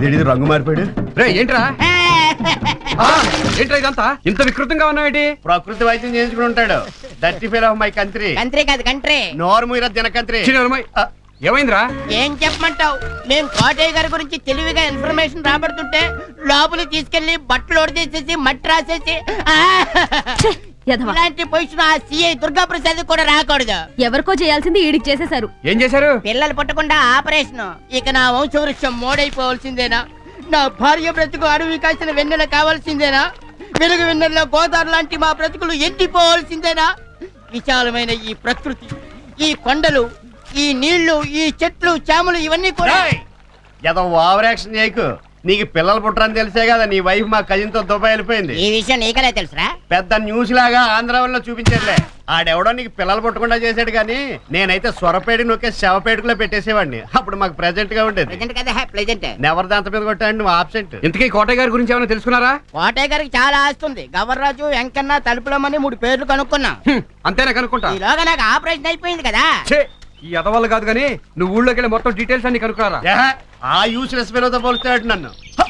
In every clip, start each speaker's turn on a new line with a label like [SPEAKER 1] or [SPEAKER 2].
[SPEAKER 1] ఇదేంటి రంగు మారిపోయాడు
[SPEAKER 2] రే ఏంట్రా ఆ, ఏంట్రా ఇదంతా ఇంత వికృతంగా ఉన్నావేంటి
[SPEAKER 1] ప్రకృతి వైద్యం చేయించుకుని ఉంటాడు దట్టి ఫీల్ ఆఫ్ మై కంత్రి
[SPEAKER 3] కంట్రీ కాదు కంట్రీ
[SPEAKER 1] నోరు మీర దినకంత్రి
[SPEAKER 2] చిన్నమ్మాయి ఏమైందిరా
[SPEAKER 3] ఏం చెప్పమంటావు మేము కోటయ్య గారి గురించి తెలివిగా ఇన్ఫర్మేషన్ రాబడుతుంటే లోపలికి తీసుకెళ్లి బట్టలు ఒడిచేసేసి మట్టి రాసేసి ఆ!
[SPEAKER 4] యధవా.
[SPEAKER 3] ఇలాంటి పొజిషన్ ఆ సిఐ దుర్గా ప్రసాద్ కూడా రాకూడదు
[SPEAKER 4] ఎవరికో చేయాల్సింది ఈడికి చేసేశారు
[SPEAKER 2] ఏం చేశారు
[SPEAKER 3] పిల్లలు పుట్టకుండా ఆపరేషన్ ఇక నా వంశవృక్షం మోడైపోవాల్సిందేనా నా భార్య బ్రతుకు అడవి కాసిన వెన్నెల కావాల్సిందేనా వెలుగు వెన్నెల్లో గోదావరి లాంటి మా బ్రతుకులు ఎండిపోవాల్సిందేనా విశాలమైన ఈ ప్రకృతి ఈ కొండలు ఈ నీళ్లు ఈ చెట్లు చేమలు ఇవన్నీ కూడా
[SPEAKER 1] ఏదో ఓవర్ యాక్షన్ చేయకు నీకు పిల్లలు పుట్టరని తెలిసే కదా నీ వైఫ్ మా కజిన్ తో దుబాయ్ వెళ్ళిపోయింది
[SPEAKER 3] ఈ విషయం నీకలే తెలుసురా
[SPEAKER 1] పెద్ద న్యూస్ లాగా ఆంధ్ర వల్ల చూపించేదిలే ఆడెవడో నీకు పిల్లలు పుట్టకుండా చేశాడు కానీ నేనైతే సొరపేడి నొక్కే శవపేడుకులో పెట్టేసేవాడిని అప్పుడు మాకు ప్రెజెంట్ గా ఉండేది
[SPEAKER 3] ప్రెజెంట్ కదా ప్రెజెంట్
[SPEAKER 1] నెవర్ దాంత మీద కొట్టాడు నువ్వు ఆబ్సెంట్
[SPEAKER 2] ఇంతకీ కోటయ్య గారి గురించి ఏమైనా తెలుసుకున్నారా
[SPEAKER 3] కోటయ్య గారికి చాలా ఆస్తుంది గవర్రాజు వెంకన్న తలుపులమని మూడు పేర్లు కనుక్కున్నా
[SPEAKER 2] హ్మ్, అంతేనా కనుక్కుంటా
[SPEAKER 3] ఈలోగా నాకు ఆపరేషన్ అయిపోయింది కదా
[SPEAKER 2] ఛే, ఈ అదవాళ్ళు కాదు కానీ నువ్వు ఊళ్ళోకి వెళ్ళి మొత్తం డీటెయిల్స్ అన్ని కనుక్కున్నారా
[SPEAKER 1] ఏహ, ఆ యూస్లెస్ పిల్లతో పోలుస్తాడు నన్ను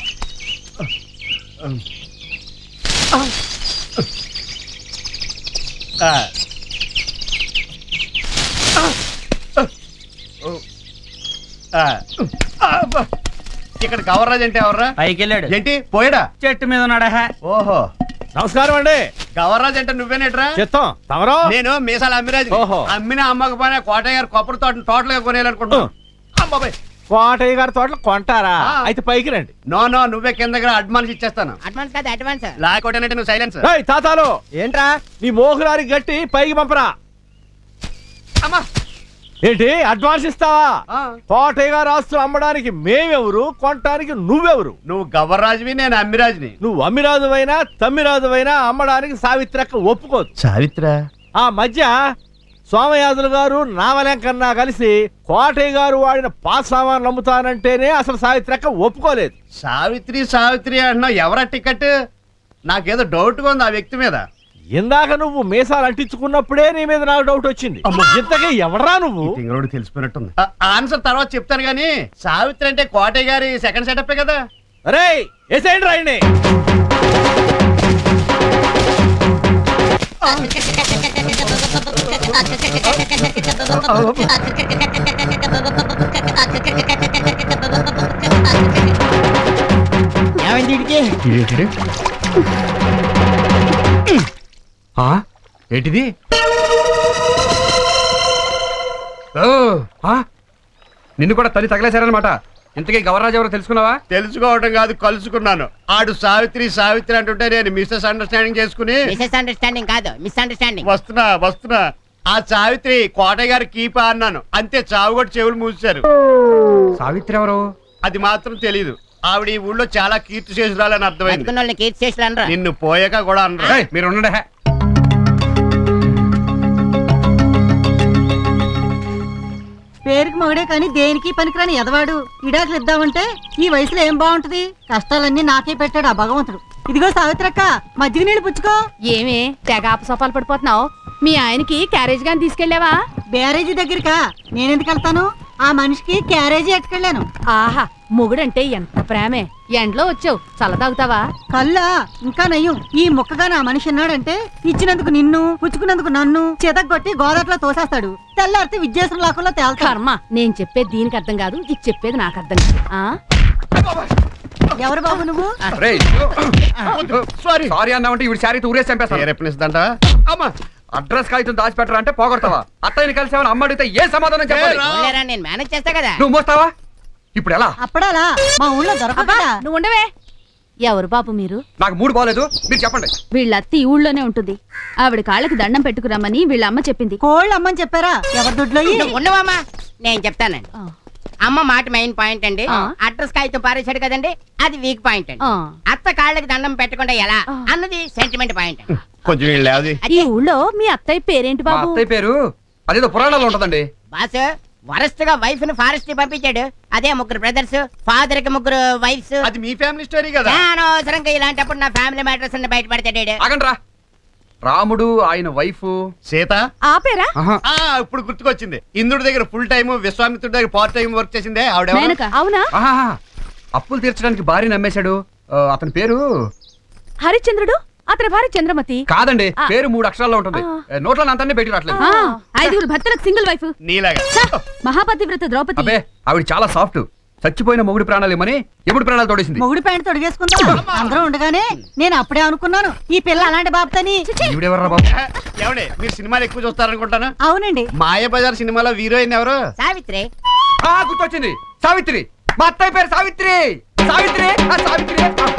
[SPEAKER 1] ఆ. ఆ. ఆ, అబ్బా. ఇక్కడ కవర్రాజ్ అంటే ఎవర్రా
[SPEAKER 5] పైకి వెళ్ళాడు
[SPEAKER 1] ఏంటి పోయాడా
[SPEAKER 5] చెట్టు మీద ఉన్నాడా
[SPEAKER 1] ఓహో
[SPEAKER 6] నమస్కారం అండి
[SPEAKER 1] గవర్రాజ్ అంటే నువ్వేనేట్రా
[SPEAKER 6] చిత్తం తమరో
[SPEAKER 1] నేను మీసాల అమ్మిరాజు
[SPEAKER 6] ఓహో.
[SPEAKER 1] అమ్మిన అమ్మకపోయినా కోటయ్య గారు కొబ్బరి తోట టోటల్ గా కొనేయాలనుకుంటున్నాను అమ్మాబాయ్
[SPEAKER 6] కోటయ్య గారి తోటలు కొంటారా
[SPEAKER 1] ఆ.
[SPEAKER 6] అయితే పైకి రండి
[SPEAKER 1] నో నో నువ్వే కింద దగ్గర అడ్వాన్స్ ఇచ్చేస్తాను
[SPEAKER 3] అడ్వాన్స్ కాదు అడ్వాన్స్
[SPEAKER 1] లేకపోతే నువ్వు సైలెన్స్
[SPEAKER 6] ఏయ్ తాతాలు ఏంట్రా నీ మోహులారి గట్టి పైకి పంపరా
[SPEAKER 1] అమ్మా
[SPEAKER 6] ఏంటి అడ్వాన్స్ ఇస్తావా
[SPEAKER 1] ఆ.
[SPEAKER 6] కోటయ్య గారు ఆస్తులు అమ్మడానికి మేమెవరు కొనటానికి నువ్వెవరు
[SPEAKER 1] నువ్వు గవర్రాజువి నేను అమ్మిరాజుని
[SPEAKER 6] నువ్వు అమ్మిరాజువైనా తమ్మిరాజువైనా అమ్మడానికి సావిత్రక్క ఒప్పుకోదు
[SPEAKER 1] సావిత్ర
[SPEAKER 6] ఆ మధ్య సోమయాజులు గారు నామలంకన్నా కలిసి కోటయ్య గారు వాడిన పాస్ సామాన్లు అమ్ముతానంటేనే అసలు సావిత్రక్క ఒప్పుకోలేదు
[SPEAKER 1] సావిత్రి సావిత్రి అంటున్నావు ఎవరా టికెట్ నాకేదో డౌట్ గా ఉంది ఆ వ్యక్తి మీద
[SPEAKER 6] ఇందాక నువ్వు మీసాలు అంటించుకున్నప్పుడే నీ మీద నాకు డౌట్ వచ్చింది ఇంతకీ ఎవడరా నువ్వు
[SPEAKER 1] తింగరోడు తెలిసిపోయినట్టుంది ఆ, ఆన్సర్ తర్వాత చెప్తాను కానీ సావిత్రి అంటే కోటయ్య గారి సెకండ్ సెటప్ కదా
[SPEAKER 6] అరే ఎసేయండి రాయండి
[SPEAKER 3] ఏమైంది వీడికి
[SPEAKER 2] ఆ, ఏంటిది ఓ, ఆ, నిన్ను కూడా తల్లి తగలేశారనమాట ఇంతకీ గవర్రాజు ఎవరో తెలుసుకున్నావా
[SPEAKER 1] తెలుసుకోవడం కాదు కలుసుకున్నాను ఆడు సావిత్రి సావిత్రి అంటుంటే నేను మిస్సెస్ అండర్స్టాండింగ్ చేసుకుని
[SPEAKER 3] మిస్అండర్స్టాండింగ్ అండర్స్టాండింగ్ కాదు మిస్అండర్స్టాండింగ్
[SPEAKER 1] వస్తున్నా వస్తున్నా ఆ సావిత్రి కోటయ్య గారి కీపా అన్నాను అంతే చావు కూడా చెవులు మూసారు
[SPEAKER 2] సావిత్రి ఎవరు
[SPEAKER 1] అది మాత్రం తెలీదు ఆవిడ ఈ ఊళ్ళో చాలా కీర్తి చేసురాలని అర్థమైంది
[SPEAKER 3] బతుకున్న వాళ్ళని కీర్తి చేసి అనరా
[SPEAKER 1] నిన్ను పోయాక కూడా అనరు
[SPEAKER 2] ఏయ్, మీరు ఉండండి హే.
[SPEAKER 7] పేరుకి మొగడే కానీ దేనికి పనికిరాని ఎదవాడు ఇడాకులు ఇద్దామంటే ఈ వయసులో ఏం బాగుంటది కష్టాలన్నీ నాకే పెట్టాడు ఆ భగవంతుడు ఇదిగో సావిత్రక్క మజ్జిగ నీళ్ళు పుచ్చుకో
[SPEAKER 4] ఏమే తెగ ఆపసోపాలు పడిపోతున్నావు మీ ఆయనకి క్యారేజ్ గాని తీసుకెళ్ళావా
[SPEAKER 7] బ్యారేజీ దగ్గరికా నేనెందుకు వెళ్తాను ఆ మనిషికి క్యారేజీ ఎట్టుకెళ్ళాను
[SPEAKER 4] ఆహా మొగుడంటే ఎంత ప్రేమే ఎండ్లో వచ్చావు చల్ల తాగుతావా
[SPEAKER 7] కల్లా ఇంకా నయ్యం ఈ ముక్కగా నా మనిషి ఉన్నాడంటే ఇచ్చినందుకు నిన్ను పుచ్చుకున్నందుకు నన్ను చేతగొట్టి గోదాట్లో తోసేస్తాడు తెల్లారితే విద్యాసం లాకుండా తేల్తాడు
[SPEAKER 4] కర్మ నేను చెప్పేది దీనికి అర్థం కాదు ఇది చెప్పేది నాకు అర్థం కాదు ఆ?
[SPEAKER 7] ఎవరు బాబు నువ్వు
[SPEAKER 2] రేయ్,
[SPEAKER 1] సారీ
[SPEAKER 2] సారీ అన్నావంటే ఇవి శారీ ఊరేసి చంపేస్తాను
[SPEAKER 1] రేపనిస్తుందంట
[SPEAKER 2] అమ్మా అడ్రస్ కాగితం దాచిపెట్టరా అంటే పోగొడతావా అత్తయ్యని కలిసావని అమ్మ అడిగితే ఏ సమాధానం చెప్పాలి
[SPEAKER 1] రా.
[SPEAKER 3] లేరా నేను మేనేజ్ చేస్తా కదా
[SPEAKER 2] నువ్వు మోస్తావా ఇప్పుడు ఎలా
[SPEAKER 7] అప్పుడాలా మా ఊళ్ళో
[SPEAKER 4] అబ్బా
[SPEAKER 7] దొరకదా
[SPEAKER 4] నువ్వు ఉండవే ఎవరు బాబు మీరు
[SPEAKER 2] నాకు మూడు బాగలేదు మీరు చెప్పండి
[SPEAKER 4] వీళ్ళ అత్త ఈ ఊళ్ళోనే ఉంటుంది ఆవిడ కాళ్ళకి దండం పెట్టుకురమ్మని వీళ్ళ అమ్మ చెప్పింది
[SPEAKER 7] కోళ్ళు అమ్మని చెప్పారా ఎవరి దొడ్లో
[SPEAKER 3] నువ్వు ఉండవమ్మా నేను చెప్తానండి
[SPEAKER 4] ఆ,
[SPEAKER 3] అమ్మ మాట మెయిన్ పాయింట్ అండి
[SPEAKER 4] ఆ.
[SPEAKER 3] అడ్రస్ కాగితం పారేశాడు కదండి అది వీక్ పాయింట్ అండి
[SPEAKER 4] ఆ.
[SPEAKER 3] అత్త కాళ్ళకి దండం పెట్టకుండా ఎలా
[SPEAKER 4] ఆ.
[SPEAKER 3] అన్నది సెంటిమెంట్ పాయింట్
[SPEAKER 1] కొంచెం వీళ్ళు లేవది
[SPEAKER 4] ఈ ఊళ్ళో మీ అత్తయ్య పేరేంటి
[SPEAKER 2] మా
[SPEAKER 4] బాబు
[SPEAKER 2] అత్తయ్య పేరు అదేదో పురాణాల్లో ఉంటదండి
[SPEAKER 3] బాస్ వరస్ట్ గా వైఫ్ ని ఫారెస్ట్ కి పంపించాడు అదే ముగ్గురు బ్రదర్స్ ఫాదర్ కి ముగ్గురు వైఫ్స్
[SPEAKER 1] అది మీ ఫ్యామిలీ స్టోరీ కదా
[SPEAKER 3] అనవసరంగా ఇలాంటప్పుడు నా ఫ్యామిలీ మ్యాటర్స్ అన్ని బయటపడతాడు
[SPEAKER 2] ఆగండ్రా రాముడు ఆయన వైఫ్
[SPEAKER 1] సీత
[SPEAKER 4] ఆ పేరా
[SPEAKER 1] ఆ ఇప్పుడు గుర్తుకొచ్చింది ఇంద్రుడి దగ్గర ఫుల్ టైం విశ్వామిత్రుడి దగ్గర పార్ట్ టైం వర్క్ చేసిందే ఆవిడ
[SPEAKER 4] మేనక అవునా
[SPEAKER 2] ఆహా అప్పులు తీర్చడానికి భార్య నమ్మేశాడు ఆ, అతని పేరు
[SPEAKER 4] హరిశ్చంద్రుడు అతని భార్య చంద్రమతి
[SPEAKER 2] కాదండి
[SPEAKER 4] ఆ.
[SPEAKER 2] పేరు మూడు అక్షరాల్లో ఉంటుంది
[SPEAKER 4] ఆ.
[SPEAKER 2] ఏ, నోట్లో అంతాన్ని బయటికి రావట్లేదు
[SPEAKER 4] ఆ, ఐదుగురు భర్తలకు సింగిల్ వైఫ్
[SPEAKER 1] నీలాగా
[SPEAKER 4] మహాపతివ్రత ద్రౌపది
[SPEAKER 2] అబ్బే ఆవిడ చాలా సాఫ్ట్ చచ్చిపోయిన మొగుడి ప్రాణాలు ఇమ్మని ఎప్పుడు ప్రాణాలు తోడేసింది
[SPEAKER 7] మొగుడు ప్యాంట్ తొడిగేసుకుందా అందరూ ఉండగానే నేను అప్పుడే అనుకున్నాను ఈ పిల్ల అలాంటి బాబుతని
[SPEAKER 2] ఈవిడెవర్రా బాబు
[SPEAKER 1] ఏమండి మీరు సినిమాలు ఎక్కువ చూస్తారనుకుంటాను
[SPEAKER 7] అవునండి
[SPEAKER 1] మాయబజార్ సినిమాలో హీరోయిన్ ఎవరు
[SPEAKER 3] సావిత్రి
[SPEAKER 2] ఆ గుర్తొచ్చింది సావిత్రి మా అత్తయ్య పేరు సావిత్రి సావిత్రి ఆ, సావిత్రి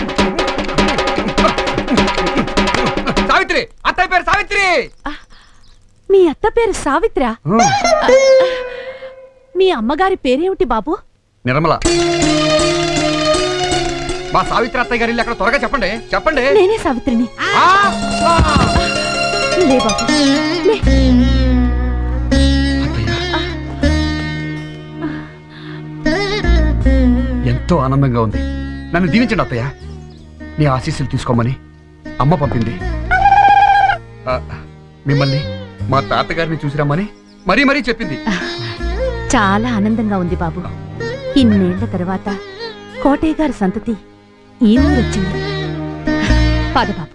[SPEAKER 2] సావిత్రి అత్తయ్య పేరు సావిత్రి
[SPEAKER 4] మీ అత్త పేరు సావిత్ర మీ అమ్మగారి పేరేమిటి బాబు
[SPEAKER 2] నిర్మల మా సావిత్రి అత్తయ్య గారి ఇల్లు అక్కడ త్వరగా చెప్పండి చెప్పండి
[SPEAKER 4] నేనే సావిత్రిని
[SPEAKER 2] ఆ, ఆ.
[SPEAKER 4] లే బాబు లే.
[SPEAKER 2] ఎంతో ఆనందంగా ఉంది నన్ను దీవించండి అత్తయ్య నీ ఆశీస్సులు తీసుకోమని అమ్మ పంపింది ఆ, మిమ్మల్ని మా తాతగారిని చూసిరమ్మని మరీ మరీ చెప్పింది
[SPEAKER 4] చాలా ఆనందంగా ఉంది బాబు ఇన్నేళ్ల తర్వాత కోటయ్య గారి సంతతి ఈ ఊరు వచ్చింది పద బాబు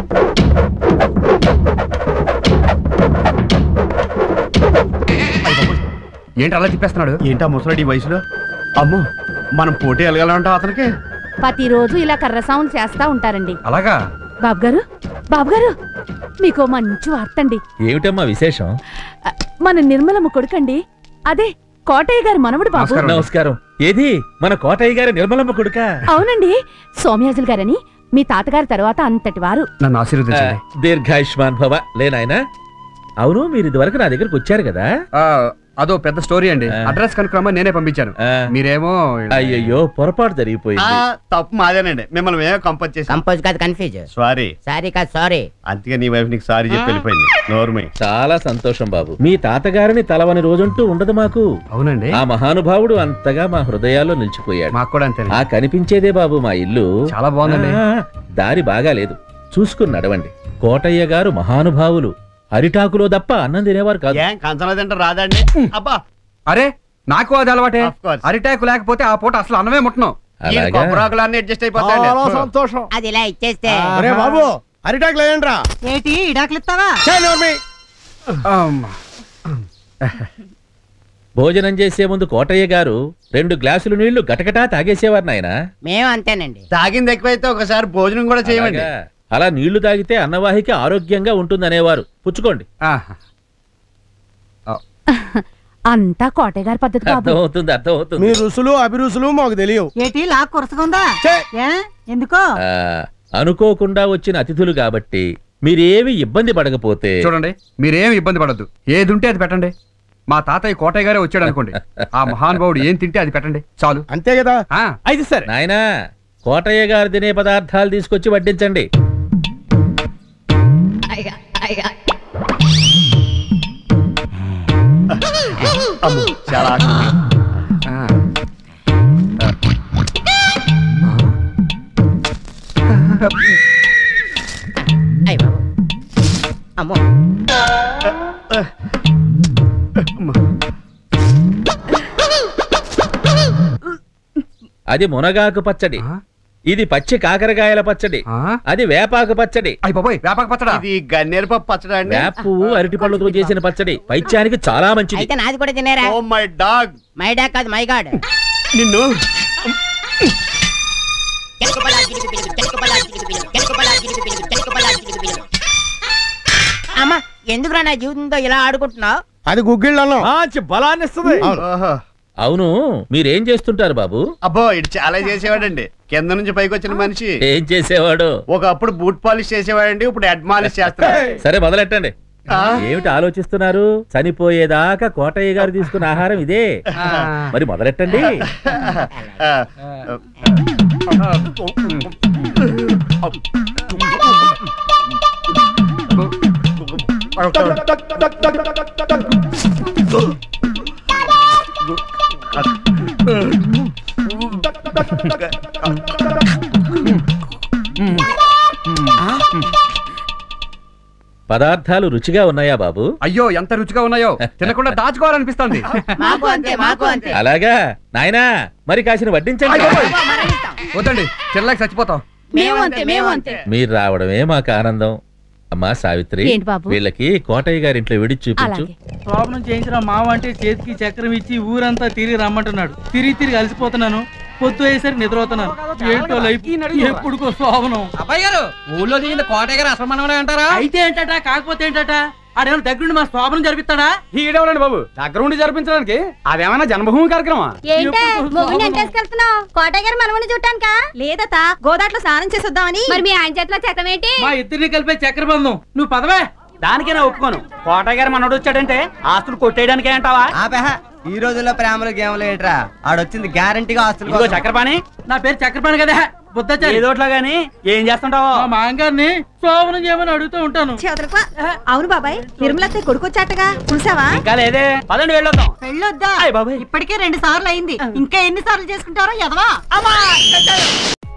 [SPEAKER 2] ఏంటి అలా తిప్పేస్తున్నాడు
[SPEAKER 1] ఏంటా ముసలాడి ఈ వయసులో అమ్మో మనం పోటీ వెళ్ళగలంటాం అతనికి
[SPEAKER 4] ప్రతిరోజు ఇలా కర్ర సౌండ్ చేస్తా ఉంటారండి
[SPEAKER 2] అలాగా
[SPEAKER 4] బాబు గారు బాబు గారు మీకు మంచి వార్త అండి
[SPEAKER 5] ఏమిటమ్మా విశేషం
[SPEAKER 4] అ, మన నిర్మలమ్మ కొడుకండి అదే కోటయ్య గారి మనవడు బాబు
[SPEAKER 2] నమస్కారం.
[SPEAKER 5] నమస్కారం ఏది మన కోటయ్య గారి నిర్మలమ్మ కొడుక
[SPEAKER 4] అవునండి సోమయాజులు గారని మీ తాతగారి తర్వాత అంతటి వారు
[SPEAKER 2] నన్ను ఆశీర్వదించండి
[SPEAKER 5] దీర్ఘాయుష్మాన్ భవ లేనాయనా అవును మీరు ఇదివరకు నా దగ్గరకు వచ్చారు కదా
[SPEAKER 2] ఆ, అదో పెద్ద స్టోరీ అండి
[SPEAKER 5] ఆ.
[SPEAKER 2] అడ్రస్ కనుక్కురమ్మని నేనే పంపించాను
[SPEAKER 5] ఆ,
[SPEAKER 2] మీరేమో
[SPEAKER 5] అయ్యయ్యో పొరపాటు
[SPEAKER 1] ఆ,
[SPEAKER 5] జరిగిపోయింది
[SPEAKER 1] తప్పు మాదేనండి మిమ్మల్ని మేమే కంపోజ్ చేసాం
[SPEAKER 3] కంపోజ్ కాదు కన్ఫ్యూజ్
[SPEAKER 1] సారీ
[SPEAKER 3] సారీ కాదు సారీ
[SPEAKER 1] అందుకే నీ వైఫ్ నీకు సారీ చెప్పి వెళ్ళిపోయింది నోర్మై
[SPEAKER 5] చాలా సంతోషం బాబు మీ తాతగారిని తలవని రోజంటూ ఉండదు మాకు
[SPEAKER 2] అవునండి
[SPEAKER 5] ఆ మహానుభావుడు అంతగా మా హృదయాల్లో నిలిచిపోయాడు
[SPEAKER 2] మాకు కూడా అంతే
[SPEAKER 5] ఆ కనిపించేదే బాబు మా ఇల్లు
[SPEAKER 2] చాలా బాగుందండి
[SPEAKER 5] ఆ, దారి బాగా లేదు చూసుకుని నడవండి కోటయ్య గారు మహానుభావులు అరిటాకులో తప్ప అన్నం తినేవారు కాదు
[SPEAKER 1] ఏం కంచంలో తింటే రాదండి అబ్బా
[SPEAKER 2] అరే నాకు అది అలవాటే
[SPEAKER 1] Of course.
[SPEAKER 2] అరిటాకు లేకపోతే ఆ పూట అసలు అన్నమే ముట్టను
[SPEAKER 1] ఈ
[SPEAKER 5] అలాగా
[SPEAKER 1] కొబ్బరాకులన్నీ అడ్జస్ట్ అయిపోతాయండి
[SPEAKER 6] చాలా సంతోషం
[SPEAKER 3] అది ఇలా ఇచ్చేస్తే
[SPEAKER 6] అరే బాబు అరిటాక్ లేదంట్రా
[SPEAKER 7] ఏటి ఇడాకులు ఇస్తావా
[SPEAKER 5] భోజనం చేసే ముందు కోటయ్య గారు రెండు గ్లాసులు నీళ్లు గటగటా తాగేసేవారు నాయన
[SPEAKER 3] మేము అంతేనండి
[SPEAKER 1] తాగింది ఎక్కువైతే ఒకసారి భోజనం కూడా చేయమండి
[SPEAKER 5] అలా నీళ్లు తాగితే అన్నవాహిక ఆరోగ్యంగా ఉంటుందనేవారు పుచ్చుకోండి
[SPEAKER 2] ఆహా.
[SPEAKER 4] అంతా కోటయ్య గారి పద్ధతి బాబు
[SPEAKER 5] అర్థమవుతుంది అర్థమవుతుంది
[SPEAKER 6] మీ రుసులు అభిరుసులు మాకు తెలియవు
[SPEAKER 7] ఏటి లాక్ కురసగుందా
[SPEAKER 6] ఛే!
[SPEAKER 7] ఏ ఎందుకో
[SPEAKER 5] ఆ, అనుకోకుండా వచ్చిన అతిథులు కాబట్టి మీరేమి ఇబ్బంది పడకపోతే
[SPEAKER 2] చూడండి మీరేం ఇబ్బంది పడద్దు ఏది ఉంటే అది పెట్టండి మా తాతయ్య కోటయ్య గారే వచ్చాడు అనుకోండి ఆ మహానుభావుడు ఏం తింటే అది పెట్టండి చాలు
[SPEAKER 6] అంతే కదా
[SPEAKER 2] ఆ
[SPEAKER 6] అయితే సరే
[SPEAKER 5] నాయనా కోటయ్య గారు తినే పదార్థాలు తీసుకొచ్చి వడ్డించండి
[SPEAKER 1] అమ్మో, చాలా ఆకలి.
[SPEAKER 2] ఆ.
[SPEAKER 3] అయ్య బాబు అమ్మో
[SPEAKER 5] అది మునగాకు పచ్చడి
[SPEAKER 2] ఆ?
[SPEAKER 5] ఇది పచ్చి కాకరకాయల పచ్చడి
[SPEAKER 2] ఆ?
[SPEAKER 5] అది వేపాకు పచ్చడి
[SPEAKER 2] అయ్ బాబోయ్ వేపాకు పచ్చడా
[SPEAKER 1] ఇది గన్నేరు పప్పు పచ్చడా అండి
[SPEAKER 5] వేప పువ్వు అరటి పళ్ళతో చేసిన పచ్చడి పైత్యానికి చాలా మంచిది
[SPEAKER 3] అయితే నాది కూడా తినేరా
[SPEAKER 1] oh my dog
[SPEAKER 3] my dock కాదు మై గాడ్
[SPEAKER 1] నిన్ను
[SPEAKER 3] అమ్మా ఎందుకురా నా జీవితంతో ఇలా ఆడుకుంటున్నావు
[SPEAKER 6] అది గుగ్గిళ్ళు అన్నం మంచి బలాన్ని ఇస్తుంది
[SPEAKER 1] ఓహో
[SPEAKER 5] అవును మీరేం చేస్తుంటారు బాబు
[SPEAKER 1] అబ్బో ఇటు చాలా చేసేవాడండి కింద నుంచి పైకి వచ్చిన మనిషి
[SPEAKER 5] ఏం చేసేవాడు
[SPEAKER 1] ఒకప్పుడు బూట్ పాలిష్ చేసేవాడండి ఇప్పుడు హెడ్ మాలిష్ చేస్తాడు
[SPEAKER 5] సరే మొదలెట్టండి
[SPEAKER 1] ఆ?
[SPEAKER 5] ఏమిటి ఆలోచిస్తున్నారు చనిపోయేదాకా కోటయ్య గారు తీసుకున్న ఆహారం ఇదే
[SPEAKER 2] ఆ.
[SPEAKER 5] మరి మొదలెట్టండి
[SPEAKER 1] ఆ,
[SPEAKER 5] పదార్థాలు రుచిగా ఉన్నాయా బాబు
[SPEAKER 2] అయ్యో ఎంత రుచిగా ఉన్నాయో తినకుండా దాచుకోవాలనిపిస్తుంది
[SPEAKER 3] మాకు అంతే మాకు అంతే
[SPEAKER 5] అలాగా నాయనా మరి కాసిన వడ్డించండి
[SPEAKER 2] అయ్యో, వద్దండి తినలేక చచ్చిపోతాం
[SPEAKER 4] మేము అంతే మేము అంతే
[SPEAKER 5] మీరు రావడమే మాకు ఆనందం అమ్మా సావిత్రి
[SPEAKER 4] ఏంటి బాబు?
[SPEAKER 5] వీళ్ళకి కోటయ్య గారింట్లో విడిచి చూపించు
[SPEAKER 4] అలాగే
[SPEAKER 8] ప్రాబ్లం చేయించిన మావ అంటే చేతికి చక్రం ఇచ్చి ఊరంతా తిరిగి రమ్మంటున్నాడు తిరిగి తిరిగి అలసిపోతున్నాను పొద్దు అయ్యేసరికి నిద్రపోతున్నాను ఏంటో లైఫ్ ఎప్పుడుకో శోభనం
[SPEAKER 9] అబ్బాయి గారు ఊళ్ళో దిగింది కోటయ్య గారు అసలు మనవడే అంటారా
[SPEAKER 8] అయితే ఏంటట కాకపోతే ఏంటట ఆడేమైనా దగ్గరుండి మా శోభనం జరిపిస్తాడా
[SPEAKER 9] ఈడేవడండి బాబు దగ్గర ఉండి జరిపించడానికి అదేమన్నా జన్మభూమి కార్యక్రమం
[SPEAKER 8] ఏంటే మొగుడిని ఎంటేసుకెళ్తున్నావు?
[SPEAKER 7] కోటయ్య గారు మనమని చూడటానికా లేదత గోదాట్లో స్నానం చేసి వద్దామని
[SPEAKER 4] మరి మీ ఆయన చేతిలో చక్రం ఏంటి
[SPEAKER 8] మా ఇద్దరిని కలిపే చక్రబంధం నువ్వు పదవే
[SPEAKER 9] దానికే నా ఒప్పుకోను కోటయ్య గారు మనోడు వచ్చాడంటే ఆస్తులు కొట్టేయడానికే అంటావా
[SPEAKER 10] ఆపేహ ఈ రోజుల్లో ప్రేమలు గేమ్లు ఏంట్రా ఆడొచ్చింది గ్యారంటీగా ఆస్తులు
[SPEAKER 9] ఇదిగో చక్రపాణి
[SPEAKER 8] నా పేరు చక్రపాణి కదా బుద్ధచారి
[SPEAKER 9] ఏదోట్లా గాని ఏం చేస్తుంటావో
[SPEAKER 8] మా మాంగారిని శోభనం చేయమని అడుగుతూ ఉంటాను
[SPEAKER 7] అవును బాబాయ్ నిర్మలత్తే కొడుకొచ్చాటగా చూసావా
[SPEAKER 9] ఇంకా లేదే పదండి వెళ్ళొద్దాం
[SPEAKER 7] వెళ్ళొద్దా
[SPEAKER 9] అయ్ బాబాయ్.
[SPEAKER 7] ఇప్పటికే రెండు సార్లు అయింది ఇంకా ఎన్ని సార్లు చేసుకుంటారో ఎదవా